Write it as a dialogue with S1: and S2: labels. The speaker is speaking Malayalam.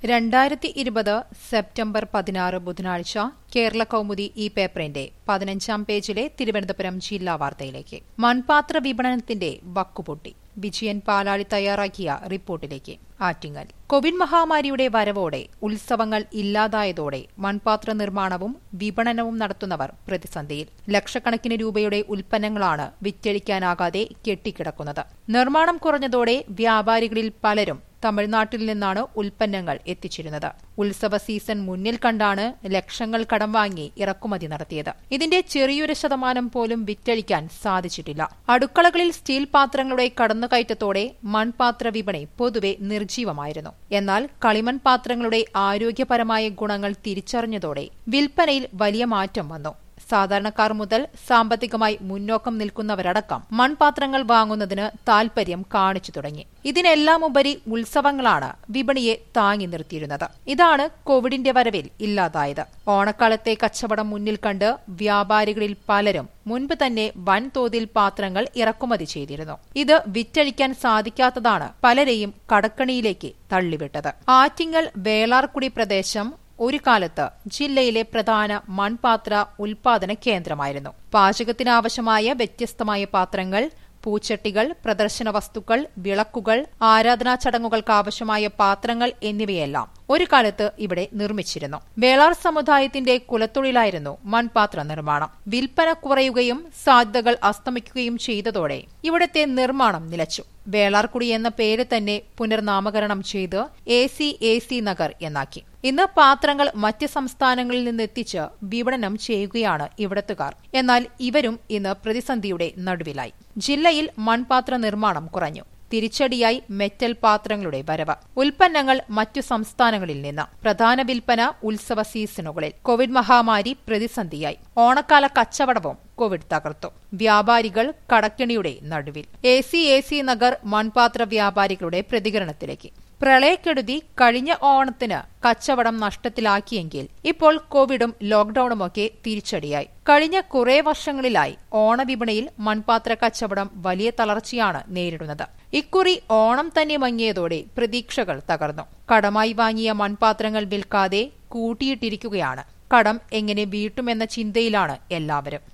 S1: രണ്ടായിരത്തി ഇരുപത് സെപ്റ്റംബർ പതിനാറ് ബുധനാഴ്ച കേരള കൗമുദി ഈ പേപ്പറിന്റെ പതിനഞ്ചാം പേജിലെ തിരുവനന്തപുരം ജില്ലാ വാർത്തയിലേക്ക് മൺപാത്ര വിപണനത്തിന്റെ വക്കുപൊട്ടി വിജയൻ പാലാളി തയ്യാറാക്കിയ റിപ്പോർട്ടിലേക്ക് ആറ്റിങ്ങൽ കോവിഡ് മഹാമാരിയുടെ വരവോടെ ഉത്സവങ്ങൾ ഇല്ലാതായതോടെ മൺപാത്ര നിർമ്മാണവും വിപണനവും നടത്തുന്നവർ പ്രതിസന്ധിയിൽ ലക്ഷക്കണക്കിന് രൂപയുടെ ഉൽപ്പന്നങ്ങളാണ് വിറ്റഴിക്കാനാകാതെ കെട്ടിക്കിടക്കുന്നത് നിർമ്മാണം കുറഞ്ഞതോടെ വ്യാപാരികളിൽ പലരും തമിഴ്നാട്ടിൽ നിന്നാണ് ഉൽപ്പന്നങ്ങൾ എത്തിച്ചിരുന്നത് ഉത്സവ സീസൺ മുന്നിൽ കണ്ടാണ് ലക്ഷങ്ങൾ കടം വാങ്ങി ഇറക്കുമതി നടത്തിയത് ഇതിന്റെ ചെറിയൊരു ശതമാനം പോലും വിറ്റഴിക്കാൻ സാധിച്ചിട്ടില്ല അടുക്കളകളിൽ സ്റ്റീൽ പാത്രങ്ങളുടെ കടന്നുകയറ്റത്തോടെ മൺപാത്ര വിപണി പൊതുവെ നിർജീവമായിരുന്നു എന്നാൽ കളിമൺ പാത്രങ്ങളുടെ ആരോഗ്യപരമായ ഗുണങ്ങൾ തിരിച്ചറിഞ്ഞതോടെ വിൽപ്പനയിൽ വലിയ മാറ്റം വന്നു സാധാരണക്കാർ മുതൽ സാമ്പത്തികമായി മുന്നോക്കം നിൽക്കുന്നവരടക്കം മൺപാത്രങ്ങൾ വാങ്ങുന്നതിന് താൽപര്യം കാണിച്ചു തുടങ്ങി ഇതിനെല്ലാം ഉപരി ഉത്സവങ്ങളാണ് വിപണിയെ താങ്ങി നിർത്തിയിരുന്നത് ഇതാണ് കോവിഡിന്റെ വരവിൽ ഇല്ലാതായത് ഓണക്കാലത്തെ കച്ചവടം മുന്നിൽ കണ്ട് വ്യാപാരികളിൽ പലരും മുൻപ് തന്നെ വൻതോതിൽ പാത്രങ്ങൾ ഇറക്കുമതി ചെയ്തിരുന്നു ഇത് വിറ്റഴിക്കാൻ സാധിക്കാത്തതാണ് പലരെയും കടക്കണിയിലേക്ക് തള്ളിവിട്ടത് ആറ്റിങ്ങൽ വേളാർക്കുടി പ്രദേശം ഒരു കാലത്ത് ജില്ലയിലെ പ്രധാന മൺപാത്ര ഉൽപാദന കേന്ദ്രമായിരുന്നു പാചകത്തിനാവശ്യമായ വ്യത്യസ്തമായ പാത്രങ്ങൾ പൂച്ചട്ടികൾ പ്രദർശന വസ്തുക്കൾ വിളക്കുകൾ ആരാധനാ ചടങ്ങുകൾക്കാവശ്യമായ പാത്രങ്ങൾ എന്നിവയെല്ലാം ഒരു കാലത്ത് ഇവിടെ നിർമ്മിച്ചിരുന്നു വേളാർ സമുദായത്തിന്റെ കുലത്തൊഴിലായിരുന്നു മൺപാത്ര നിർമ്മാണം വിൽപ്പന കുറയുകയും സാധ്യതകൾ അസ്തമിക്കുകയും ചെയ്തതോടെ ഇവിടത്തെ നിർമ്മാണം നിലച്ചു വേളാർക്കുടി എന്ന പേര് തന്നെ പുനർനാമകരണം ചെയ്ത് A C A C Nagar എന്നാക്കി ഇന്ന് പാത്രങ്ങൾ മറ്റ് സംസ്ഥാനങ്ങളിൽ നിന്നെത്തിച്ച് വിപണനം ചെയ്യുകയാണ് ഇവിടത്തുകാർ എന്നാൽ ഇവരും ഇന്ന് പ്രതിസന്ധിയുടെ നടുവിലായി ജില്ലയിൽ മൺപാത്ര നിർമ്മാണം കുറഞ്ഞു തിരിച്ചടിയായി മെറ്റൽ പാത്രങ്ങളുടെ വരവ് ഉൽപ്പന്നങ്ങൾ മറ്റു സംസ്ഥാനങ്ങളിൽ നിന്ന് പ്രധാന വിൽപ്പന ഉത്സവ സീസണുകളിൽ കോവിഡ് മഹാമാരി പ്രതിസന്ധിയായി ഓണക്കാല കച്ചവടവും കോവിഡ് തകർത്തു വ്യാപാരികൾ കടക്കിണിയുടെ നടുവിൽ A C A C Nagar മൺപാത്ര വ്യാപാരികളുടെ പ്രതികരണത്തിലേക്ക് പ്രളയക്കെടുതി കഴിഞ്ഞ ഓണത്തിന് കച്ചവടം നഷ്ടത്തിലാക്കിയെങ്കിൽ ഇപ്പോൾ കോവിഡും ലോക്ഡൌണുമൊക്കെ തിരിച്ചടിയായി കഴിഞ്ഞ കുറേ വർഷങ്ങളിലായി ഓണവിപണിയിൽ മൺപാത്ര കച്ചവടം വലിയ തളർച്ചയാണ് നേരിടുന്നത് ഇക്കുറി ഓണം തന്നെ മങ്ങിയതോടെ പ്രതീക്ഷകൾ തകർന്നു കടമായി വാങ്ങിയ മൺപാത്രങ്ങൾ വിൽക്കാതെ കൂട്ടിയിട്ടിരിക്കുകയാണ് കടം എങ്ങനെ വീട്ടുമെന്ന ചിന്തയിലാണ് എല്ലാവരും